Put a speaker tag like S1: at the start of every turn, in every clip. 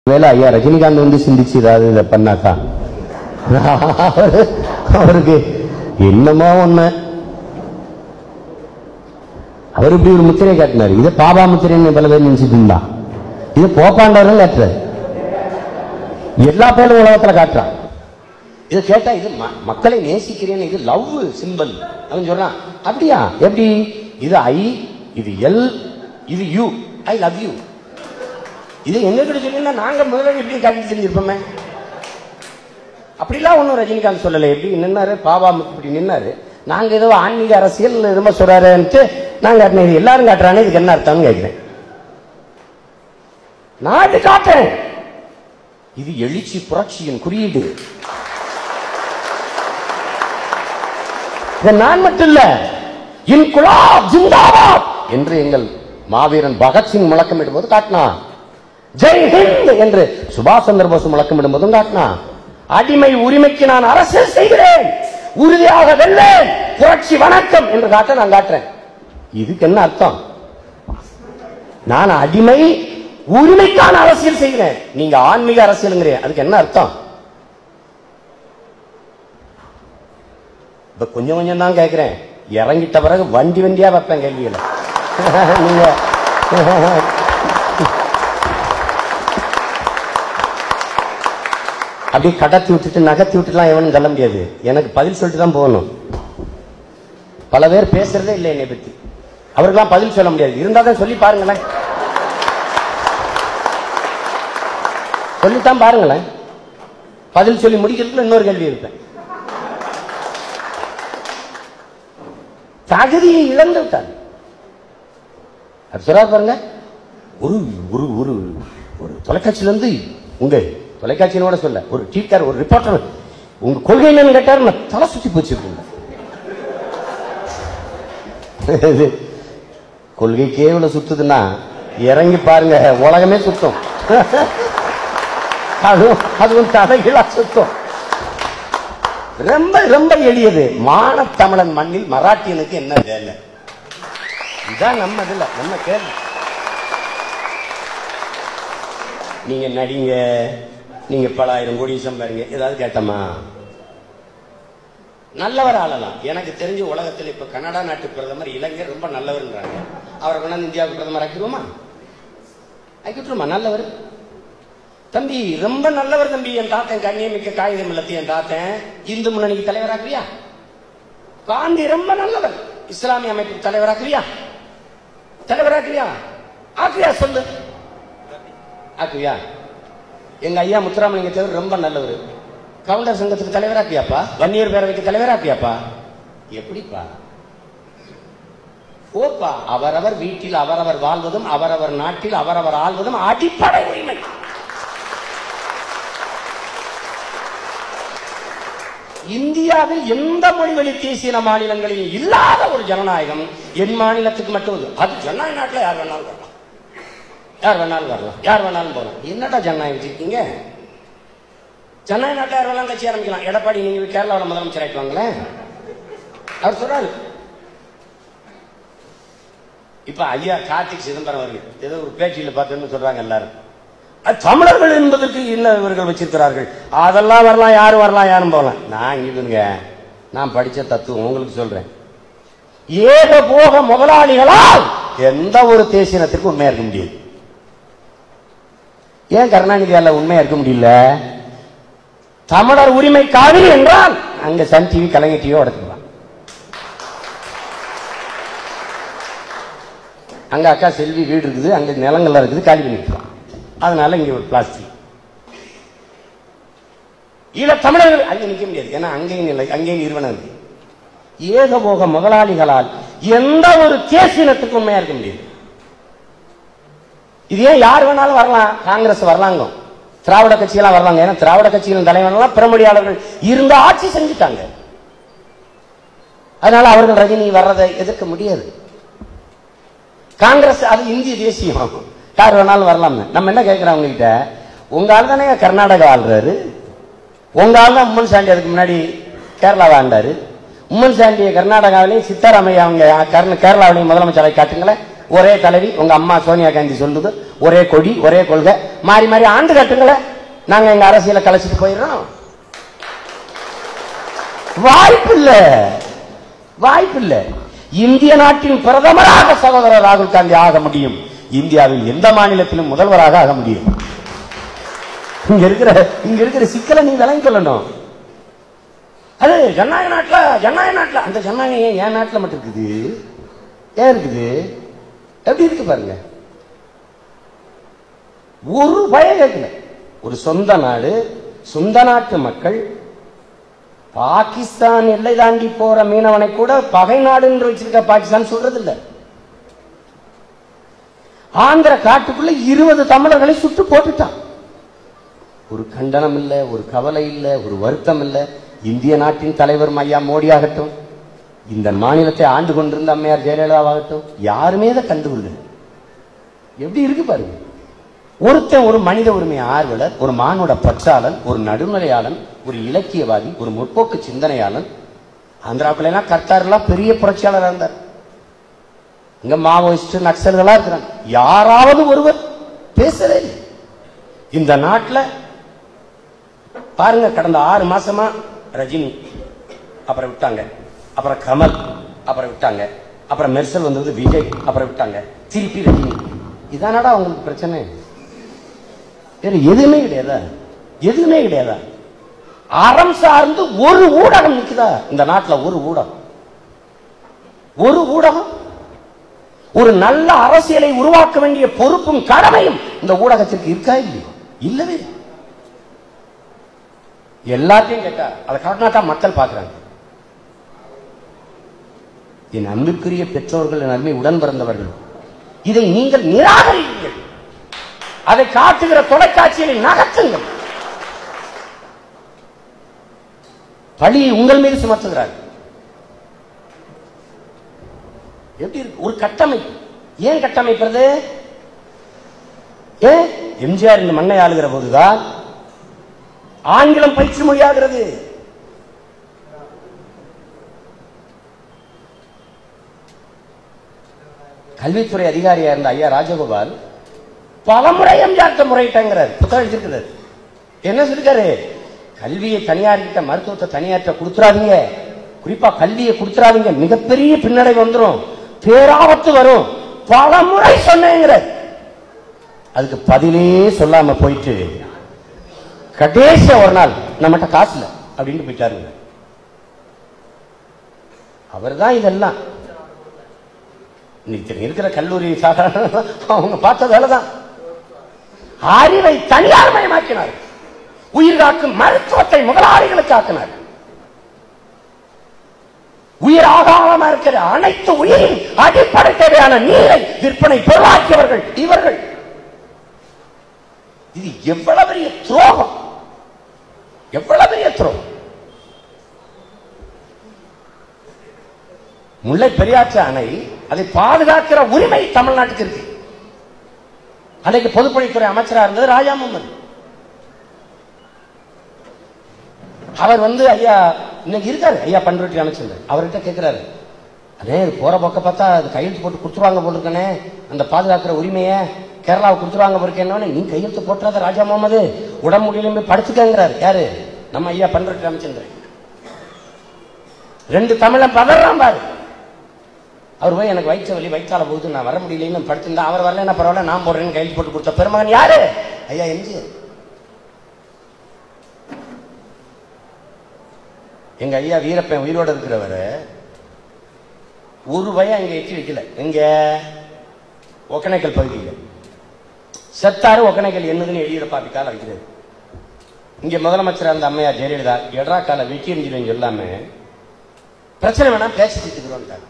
S1: வேலை ஐயா ரஜினிகாந்த் வந்து சிந்திச்சு ஏதாவது இதை பண்ணாக்கா அவரு அவருக்கு என்னமோ ஒண்ணு அவர் இப்படி ஒரு முத்திரையை காட்டினாரு இதை பாபா முத்திரைன்னு பல பேர் நினைச்சிட்டு இருந்தா இது போப்பாண்டவர்கள் காட்டுறாரு எல்லா பேரும் உலகத்துல காட்டுறான் இதை கேட்டா இது ம- மக்களை நேசிக்கிறேன் இது லவ் சிம்பல் அவன் சொல்றான் அப்படியா எப்படி இது ஐ இது எல் இது யூ ஐ லவ் யூ இது எங்க கிட்ட சொல்லியிருந்தா நாங்க முதல்ல எப்படி காட்டி தெரிஞ்சிருப்போமே அப்படிலாம் ஒன்றும் ரஜினிகாந்த் சொல்லலை எப்படி நின்னாரு பாபா இப்படி நின்னாரு நாங்க ஏதோ ஆன்மீக அரசியல் என்னமோ சொல்றாருன்ட்டு நாங்க காட்டினோம். இது எல்லாரும் காட்டுறாங்க இதுக்கு என்ன அர்த்தம்னு கேட்கிறேன் நாட்டு காட்டுறேன் இது எழுச்சி புரட்சியின் குறியீடு இது நான் மட்டும் இல்ல இன்குலாப் ஜிந்தாபாத் என்று எங்கள் மாவீரன் பகத்சிங் முழக்கமிடும் போது காட்டினான் ஜெய் ஹிந்த் என்று சுபாஷ் சந்திர போஸ் முழக்கமிடும் போதும் காட்டினான் அடிமை உரிமைக்கு நான் அரசியல் செய்கிறேன் உறுதியாக வெல்லேன் புரட்சி வணக்கம் என்று காட்ட நான் காட்டுறேன் இதுக்கு என்ன அர்த்தம் நான் அடிமை உரிமைக்கான அரசியல் செய்கிறேன் நீங்க ஆன்மீக அரசியலுங்கிறீங்க அதுக்கு என்ன அர்த்தம் இப்ப கொஞ்சம் கொஞ்சம் தான் கேட்கிறேன் இறங்கிட்ட பிறகு வண்டி வண்டியா வைப்பேன் கேள்விகளை நீங்க அப்படி கடத்தி விட்டுட்டு நகர்த்தி விட்டுலாம் எவனும் சொல்ல முடியாது எனக்கு பதில் சொல்லிட்டு தான் போகணும் பல பேர் பேசுறதே இல்லை என்னை பத்தி அவருக்கெல்லாம் பதில் சொல்ல முடியாது இருந்தா தான் சொல்லி பாருங்களேன் சொல்லித்தான் பாருங்களேன் பதில் சொல்லி முடிக்கிறதுக்குள்ள இன்னொரு கேள்வி இருப்பேன் தகுதியை இழந்து விட்டார் அது சொல்றாரு பாருங்க ஒரு ஒரு ஒரு ஒரு தொலைக்காட்சியில இருந்து உங்க தொலைக்காட்சியினோட சொல்ல ஒரு டீச்சர் ஒரு ரிப்போர்ட்டர் உங்க கொள்கை என்னன்னு கேட்டாரு நான் தலை சுத்தி போச்சு அப்படின்னா. இது கொள்கைக்கே இவ்வளவு சுத்துதுன்னா இறங்கி பாருங்க உலகமே சுத்தும் அதுவும் அதுவும் தலைகீழா சுத்தும் ரொம்ப ரொம்ப எளியது மானத்தமிழன் மண்ணில் மராட்டியனுக்கு என்ன வேலை இதான் நம்ம இதுல நம்ம கேள்வி நீங்க நடிங்க நீங்க பல ஆயிரம் கோடி சம்பாருங்க ஏதாவது கேட்டமா நல்லவர் ஆளலாம் எனக்கு தெரிஞ்ச உலகத்தில் இப்ப கனடா நாட்டு பிரதமர் இளைஞர் ரொம்ப நல்லவர்ன்றாங்க அவரை கொண்டாந்து இந்தியாவுக்கு பிரதமர் ஆக்கிடுவோமா ஆக்கிட்டுருமா நல்லவர் தம்பி ரொம்ப நல்லவர் தம்பி என் தாத்தன் கண்ணியமிக்க காகிதம் இல்லத்தி என் தாத்தன் இந்து முன்னணிக்கு தலைவராக்குறியா காந்தி ரொம்ப நல்லவர் இஸ்லாமிய அமைப்பு தலைவராக்குறியா தலைவராக்குறியா ஆக்குறியா சொல்லு ஆக்குவியா எங்க ஐயா முத்துராமலிங்க தேவர் ரொம்ப நல்லவர் கவுண்டர் சங்கத்துக்கு தலைவராக்கியாப்பா வன்னியர் பேரவைக்கு தலைவராக்கியாப்பா எப்படிப்பா ஓப்பா அவரவர் வீட்டில் அவரவர் வாழ்வதும் அவரவர் நாட்டில் அவரவர் ஆள்வதும் அடிப்படை உரிமை இந்தியாவில் எந்த மொழி வழி தேசிய மாநிலங்களில் இல்லாத ஒரு ஜனநாயகம் என் மாநிலத்துக்கு மட்டும் உண்டு. அது ஜனநாயக நாட்டில் யார் வேணாலும் வரலாம் யார் வேணாலும் வரலாம் யார் வேணாலும் போகலாம் என்னடா ஜனநாயகம் வச்சிருக்கீங்க ஜனநாயக நாட்டில் யார் வேணாலும் கட்சி ஆரம்பிக்கலாம் எடப்பாடி நீங்க கேரளாவில் முதலமைச்சர் ஆயிட்டு வாங்களேன் அவர் சொல்றாரு இப்ப ஐயா கார்த்திக் சிதம்பரம் அவர்கள் ஏதோ ஒரு பேச்சியில் பார்த்தோன்னு சொல்றாங்க எல்லாரும் அது தமிழர்கள் என்பதற்கு என்ன இவர்கள் வச்சிருக்கிறார்கள் அதெல்லாம் வரலாம் யாரும் வரலாம் யாரும் போகலாம் நான் இங்க நான் படிச்ச தத்துவம் உங்களுக்கு சொல்றேன் ஏக போக முதலாளிகளால் எந்த ஒரு தேசியனத்திற்கும் உண்மையா இருக்க முடியாது ஏன் கருணாநிதியால உண்மையா இருக்க முடியல தமிழர் உரிமை காவி என்றால் அங்க சன் டிவி கலைஞர் டிவி உடச்சுக்கலாம் அங்க அக்கா செல்வி வீடு இருக்குது அங்க நிலங்கள்லாம் இருக்குது காலி பண்ணிக்கலாம் அதனால இங்க ஒரு பிளாஸ்டிக் ஈழ தமிழர்கள் அங்க நிக்க முடியாது ஏன்னா அங்கேயும் இல்லை அங்கேயும் நிறுவனம் இருக்கு ஏகபோக முதலாளிகளால் எந்த ஒரு தேசியனத்துக்கும் உண்மையா இருக்க முடியாது இது ஏன் யார் வேணாலும் வரலாம் காங்கிரஸ் வரலாங்க திராவிட கட்சியெல்லாம் வரலாங்க ஏன்னா திராவிட கட்சிகளின் தலைவர்கள்லாம் பிறமொழியாளர்கள் இருந்த ஆட்சி செஞ்சுட்டாங்க அதனால அவர்கள் ரஜினி வர்றதை எதிர்க்க முடியாது காங்கிரஸ் அது இந்திய தேசியம் யார் வேணாலும் வரலாம் நம்ம என்ன கேட்கிறோம் அவங்க கிட்ட உங்க ஆள் தானே கர்நாடகா ஆள்றாரு உங்க ஆள் தான் உம்மன் சாண்டி அதுக்கு முன்னாடி கேரளாவை ஆண்டாரு உம்மன் சாண்டியை கர்நாடகாவிலையும் சித்தாராமையா அவங்க கர்ண கேரளாவிலையும் முதலமைச்சரை காட்டுங்களேன் ஒரே தலைவி உங்க அம்மா சோனியா காந்தி சொல்லுது ஒரே கொடி ஒரே கொள்கை மாறி மாறி ஆண்டு கட்டுங்களேன் நாங்க எங்க அரசியலை கலைச்சிட்டு போயிடுறோம் வாய்ப்பு இல்ல வாய்ப்பு இல்ல இந்திய நாட்டின் பிரதமராக சகோதரர் ராகுல் காந்தி ஆக முடியும் இந்தியாவில் எந்த மாநிலத்திலும் முதல்வராக ஆக முடியும் இங்க இருக்கிற இங்க இருக்கிற சிக்கலை நீ விளங்கி சொல்லணும் அது ஜனநாயக நாட்டுல ஜனநாயக நாட்டுல அந்த ஜனநாயகம் ஏன் என் நாட்டுல மட்டும் இருக்குது ஏன் இருக்குது எப்படி இருக்கு பாருங்க ஒரு பயம் கேட்கல ஒரு சொந்த நாடு சொந்த நாட்டு மக்கள் பாகிஸ்தான் எல்லை தாண்டி போற மீனவனை கூட பகை நாடுன்னு வச்சிருக்க பாகிஸ்தான் சொல்றது இல்ல ஆந்திர காட்டுக்குள்ள இருபது தமிழர்களை சுட்டு போட்டுட்டான் ஒரு கண்டனம் இல்ல ஒரு கவலை இல்ல ஒரு வருத்தம் இல்ல இந்திய நாட்டின் தலைவர் ஐயா மோடி ஆகட்டும் இந்த மாநிலத்தை ஆண்டு கொண்டிருந்த அம்மையார் ஜெயலலிதாவாகட்டும் யாருமே இதை கண்டுகொள்ள எப்படி இருக்கு பாருங்க ஒருத்தன் ஒரு மனித உரிமை ஆர்வலர் ஒரு மானுட பற்றாளன் ஒரு நடுநிலையாளன் ஒரு இலக்கியவாதி ஒரு முற்போக்கு சிந்தனையாளன் ஆந்திராக்குள்ள எல்லாம் கர்த்தாரெல்லாம் பெரிய புரட்சியாளராக இருந்தார் இங்க மாவோயிஸ்ட் நக்சல்களா இருக்கிறாங்க யாராவது ஒருவர் பேசவே இல்லை இந்த நாட்டுல பாருங்க கடந்த ஆறு மாசமா ரஜினி அப்புறம் விட்டாங்க அப்புறம் கமல் அப்புறம் விட்டாங்க அப்புறம் மெர்சல் வந்தது விஜய் அப்புறம் விட்டாங்க திருப்பி ரஜினி இதானடா உங்களுக்கு பிரச்சனை வேற எதுவுமே கிடையாதா எதுவுமே கிடையாதா அறம் சார்ந்து ஒரு ஊடகம் நிக்குதா இந்த நாட்டுல ஒரு ஊடகம் ஒரு ஊடகம் ஒரு நல்ல அரசியலை உருவாக்க வேண்டிய பொறுப்பும் கடமையும் இந்த ஊடகத்திற்கு இருக்கா இல்லையா இல்லவே இல்லை. எல்லாத்தையும் கேட்டா அதை காட்டினா தான் மக்கள் பார்க்கிறாங்க என் அன்புக்குரிய பெற்றோர்கள் என் அருமை உடன் பிறந்தவர்கள் இதை நீங்கள் நிராகரியுங்கள் அதை காட்டுகிற தொலைக்காட்சிகளை நகர்த்துங்கள் பழியை உங்கள் மீது சுமத்துகிறார் எப்படி இருக்கு ஒரு கட்டமைப்பு ஏன் கட்டமைக்கிறது ஏன் எம்ஜிஆர் இந்த மண்ணை ஆளுகிற போதுதான் ஆங்கிலம் பயிற்சி மொழியாகிறது கல்வித்துறை அதிகாரியா இருந்த ஐயா ராஜகோபால் பலமுறை எம்ஜிஆர் முறையிட்டங்கிறார் புத்தகம் எழுதியிருக்கிறார் என்ன சொல்லிருக்காரு கல்வியை தனியார்கிட்ட மருத்துவத்தை தனியார்கிட்ட கொடுத்துறாதீங்க குறிப்பா கல்வியை கொடுத்துறாதீங்க மிகப்பெரிய பின்னடைவு வந்துரும் பேராபத்து வரும் பலமுறை சொன்னேங்கிறார் அதுக்கு பதிலே சொல்லாம போயிட்டு கடைசியா ஒரு நாள் நம்மகிட்ட காசு இல்ல அப்படின்னு போயிட்டாருங்க அவர் தான் இதெல்லாம் இன்னைக்கு இருக்கிற கல்லூரி சாதாரண அவங்க பார்த்த வேலைதான் அறிவை தனியார் மயமாக்கினார் உயிர் காக்கும் மருத்துவத்தை முதலாளிகளுக்கு ஆக்கினார் உயிர் ஆகாம இருக்கிற அனைத்து உயிரின் அடிப்படை தேவையான நீரை விற்பனை பொருளாக்கியவர்கள் இவர்கள் இது எவ்வளவு பெரிய துரோகம் எவ்வளவு பெரிய துரோகம் முல்லை பெரியாற்று அணை அதை பாதுகாக்கிற உரிமை தமிழ்நாட்டுக்கு இருக்கு அன்னைக்கு பொதுப்பணித்துறை அமைச்சரா இருந்தது ராஜா முகமது அவர் வந்து ஐயா இன்னைக்கு இருக்காரு ஐயா பண்ருட்டி அமைச்சர் அவர்கிட்ட கேட்கிறாரு அண்ணே இது போற பக்கம் பார்த்தா அது கையெழுத்து போட்டு கொடுத்துருவாங்க போல இருக்கனே அந்த பாதுகாக்கிற உரிமையை கேரளாவை கொடுத்துருவாங்க போல இருக்கேன்னு நீ கையெழுத்து போட்டுறாத ராஜா முகமது உடம்பு முடியலையும் போய் படுத்துக்கங்கிறாரு யாரு நம்ம ஐயா பண்ருட்டி அமைச்சர் ரெண்டு தமிழன் பதறான் பாரு அவர் போய் எனக்கு வயிற்று வலி வயிற்றால போகுது நான் வர முடியலன்னு படுத்திருந்தா அவர் வரல என்ன பரவாயில்ல நான் போடுறேன்னு கையில் போட்டு கொடுத்த பெருமகன் யாரு ஐயா எம்ஜிஆர் எங்க ஐயா வீரப்பன் உயிரோட இருக்கிறவர் ஒரு பயம் அங்க எட்டி வைக்கல எங்க ஒக்கனைக்கல் பகுதியில் செத்தாரு ஒக்கனைக்கல் என்னதுன்னு எடியூரப்பா அப்படி கால வைக்கிறது இங்க முதலமைச்சர் அந்த அம்மையார் ஜெயலலிதா எடரா கால வெட்டி எரிஞ்சிடும் சொல்லாம பிரச்சனை வேணா பேசி தீர்த்துக்கிறோம்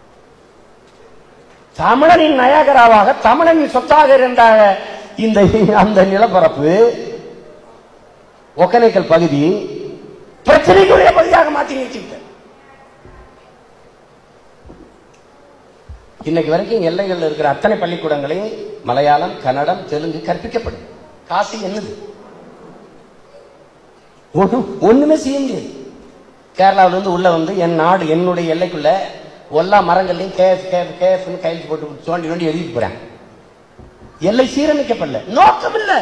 S1: தமிழனின் நயகராவாக தமிழனின் சொத்தாக இருந்த இந்த அந்த நிலப்பரப்பு ஒக்கனைக்கல் பகுதி பிரச்சனைக்குரிய பகுதியாக மாற்றி நிறுத்திவிட்டார் இன்னைக்கு வரைக்கும் எல்லைகளில் இருக்கிற அத்தனை பள்ளிக்கூடங்களையும் மலையாளம் கன்னடம் தெலுங்கு கற்பிக்கப்படும் காசு என்னது ஒண்ணும் ஒண்ணுமே செய்ய முடியாது கேரளாவில இருந்து உள்ள வந்து என் நாடு என்னுடைய எல்லைக்குள்ள எல்லா மரங்கள்லையும் கேஎஃப் கேஎஃப் கேஎஃப்னு கையெழுத்து போட்டு தோண்டி தோண்டி எழுதிட்டு போறாங்க எல்லை சீரமைக்கப்படல நோக்கம் இல்ல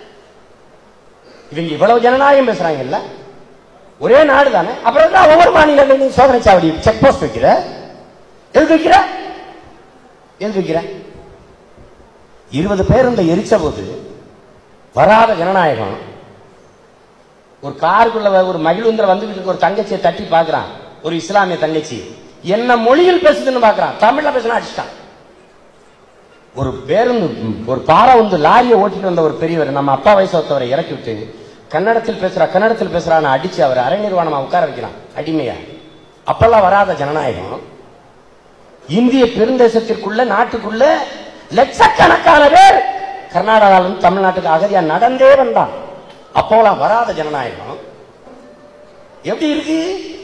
S1: இவங்க இவ்வளவு ஜனநாயகம் பேசுறாங்கல்ல ஒரே நாடு தானே அப்புறம் தான் ஒவ்வொரு மாநிலங்களையும் சோதனை சாவடி செக் போஸ்ட் வைக்கிற எதுக்கு வைக்கிற எதுக்கு வைக்கிற இருபது பேர் இந்த எரிச்ச போது வராத ஜனநாயகம் ஒரு காருக்குள்ள ஒரு மகிழ்வுந்திர வந்துகிட்டு இருக்க ஒரு தங்கச்சியை தட்டி பார்க்கறான் ஒரு இஸ்லாமிய தங்கச்சி என்ன மொழியில் பேசுதுன்னு பார்க்கறான் தமிழ்ல பேசினா அடிச்சிட்டான் ஒரு பேருந்து ம், ஒரு பாறை வந்து லாரியை ஓட்டிட்டு வந்த ஒரு பெரியவர் நம்ம அப்பா வயசு ஒருத்தவரை இறக்கி விட்டு கன்னடத்தில் பேசுறா கன்னடத்தில் பேசுறான்னு அடிச்சு அவர் அரை நிர்வாணமா உட்கார வைக்கிறான் அடிமையா அப்பெல்லாம் வராத ஜனநாயகம் இந்திய பெருந்தேசத்திற்குள்ள நாட்டுக்குள்ள லட்சக்கணக்கான பேர் கர்நாடகால இருந்து தமிழ்நாட்டுக்கு அகதியா நடந்தே வந்தான் அப்போலாம் வராத ஜனநாயகம் எப்படி இருக்கு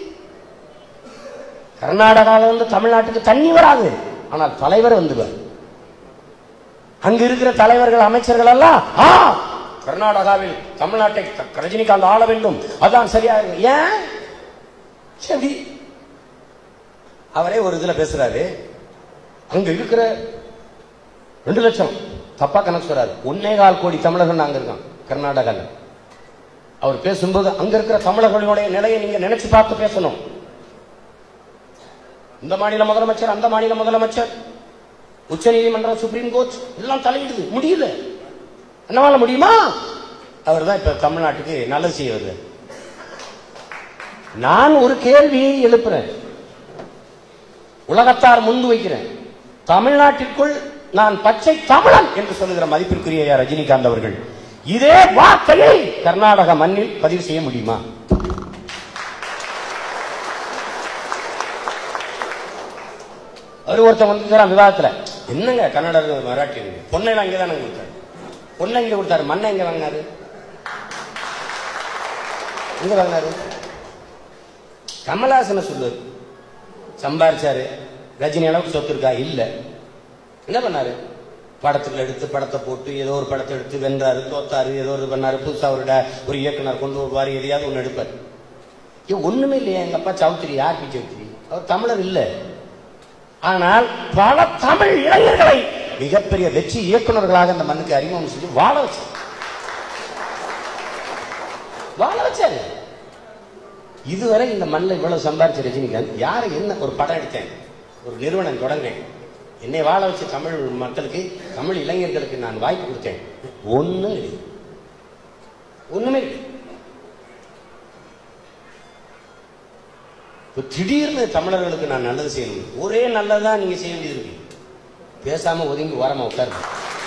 S1: கர்நாடகால இருந்து தமிழ்நாட்டுக்கு தண்ணி வராது ஆனால் தலைவர் வந்துடுவார் அங்க இருக்கிற தலைவர்கள் அமைச்சர்கள் எல்லாம் ஆ கர்நாடகாவில் தமிழ்நாட்டை க- ரஜினிகாந்த் ஆள வேண்டும் அதான் சரியா இருக்கு ஏன் சரி அவரே ஒரு இதுல பேசுறாரு அங்க இருக்கிற ரெண்டு லட்சம் தப்பா கணக்கு சொல்றாரு ஒன்னே கால் கோடி தமிழர்கள் அங்க இருக்கோம் கர்நாடகால அவர் பேசும்போது அங்க இருக்கிற தமிழர்களுடைய நிலையை நீங்க நினைச்சு பார்த்து பேசணும் இந்த மாநில முதலமைச்சர் அந்த மாநில முதலமைச்சர் உச்ச நீதிமன்றம் சுப்ரீம் கோர்ட் எல்லாம் தலையிடுது முடியல என்னவால முடியுமா அவர் தான் இப்ப தமிழ்நாட்டுக்கு நல்லது செய்ய வருது நான் ஒரு கேள்வியை எழுப்புறேன் உலகத்தார் முன்பு வைக்கிறேன் தமிழ்நாட்டிற்குள் நான் பச்சை தமிழன் என்று சொல்லுகிற மதிப்பிற்குரிய ஐயா ரஜினிகாந்த் அவர்கள் இதே வார்த்தையை கர்நாடக மண்ணில் பதிவு செய்ய முடியுமா அவர் ஒருத்தன் வந்து விவாதத்துல என்னங்க கன்னடர் மராட்டி பொண்ணைலாம் இங்கே தானே கொடுத்தாரு பொண்ணை இங்க கொடுத்தாரு மண்ணை எங்க வாங்கினாரு எங்க வாங்கினாரு கமலஹாசனை சொல்லுவாரு சம்பாரிச்சாரு ரஜினி அளவுக்கு சொத்து இருக்கா இல்ல என்ன பண்ணாரு படத்துல எடுத்து படத்தை போட்டு ஏதோ ஒரு படத்தை எடுத்து வென்றாரு தோத்தாரு ஏதோ ஒரு பண்ணாரு புதுசா ஒரு ட- ஒரு இயக்குனர் கொண்டு வருவாரு எதையாவது ஒண்ணு எடுப்பாரு ஏன் ஒண்ணுமே இல்லையா எங்க அப்பா சௌத்ரி யார் பி சௌத்ரி அவர் தமிழர் இல்ல ஆனால் பல தமிழ் இளைஞர்களை மிகப்பெரிய வெற்றி இயக்குனர்களாக இந்த மண்ணுக்கு அறிமுகம் செஞ்சு வாழ வச்சார் வாழ வச்சாரு இதுவரை இந்த மண்ணில் இவ்வளவு சம்பாரிச்ச ரஜினிகாந்த் யாரை என்ன ஒரு படம் எடுத்தேன் ஒரு நிறுவனம் தொடங்கினேன் என்னை வாழ வச்ச தமிழ் மக்களுக்கு தமிழ் இளைஞர்களுக்கு நான் வாய்ப்பு கொடுத்தேன் ஒண்ணும் இல்லை ஒண்ணுமே இல்லை இப்ப திடீர்னு தமிழர்களுக்கு நான் நல்லது செய்யணும் ஒரே நல்லதுதான் நீங்க செய்ய வேண்டியது இருக்கு பேசாம ஒதுங்கி ஓரமா உட்காருங்க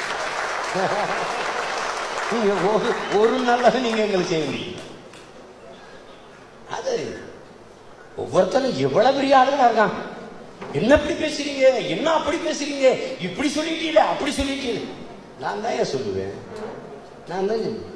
S1: நீங்க ஒரு ஒரு நல்லது நீங்க எங்களுக்கு செய்ய முடியும் அது ஒவ்வொருத்தரும் எவ்வளவு பெரிய ஆளுங்களா இருக்கான் என்ன இப்படி பேசுறீங்க என்ன அப்படி பேசுறீங்க இப்படி சொல்லிட்டீல அப்படி சொல்லிட்டீல நான் தான் ஏன் சொல்லுவேன் நான் தான் சொல்லுவேன்